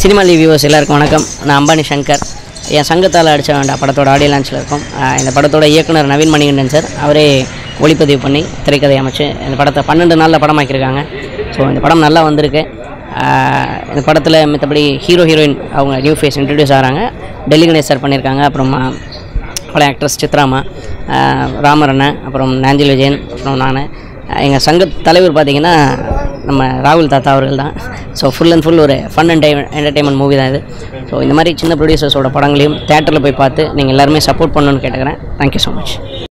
cinema leave viewers எல்லாருக்கும் வணக்கம் நான் அம்பானி சங்கர் என் சங்கத்தால் அடித்த வேண்டாம் படத்தோட ஆடியோ லான்ச்சில் இருக்கும் ஆஹ் இந்த படத்தோட இயக்குனர் நவீன் மணிகண்டன் சார் அவரே ஒளிப்பதிவு பண்ணி திரைக்கதை அமைச்சு இந்த படத்தை பன்னெண்டு நாளில் படமாக்கியிருக்காங்க ஸோ இந்த படம் நல்லா வந்திருக்கு ஆஹ் இந்த படத்தில் மற்றபடி ஹீரோ ஹீரோயின் அவங்க நியூ ஃபேஸ் இன்ட்ரடியூஸ் ஆகிறாங்க டெல்லி கணேஷ் சார் பண்ணியிருக்காங்க அப்புறமா பழைய ஆக்ட்ரஸ் சித்ராமா ஆஹ் ராமர் அண்ணன் அப்புறம் நாஞ்சில் விஜயன் அப்புறம் நான் எங்கள் சங்க தலைவர் பார்த்தீங்கன்னா நம்ம ராகுல் தாத்தா அவர்கள் தான் ஸோ ஃபுல் அண்ட் ஃபுல் ஒரு ஃபன் அண்ட் என்டர்டைன்மெண்ட் மூவி தான் இது ஸோ இந்த மாதிரி சின்ன ப்ரொடியூசர்ஸோட படங்களையும் தேட்டரில் போய் பார்த்து நீங்கள் எல்லாருமே சப்போர்ட் பண்ணணும்னு கேட்டுக்கிறேன் தேங்க்யூ ஸோ மச்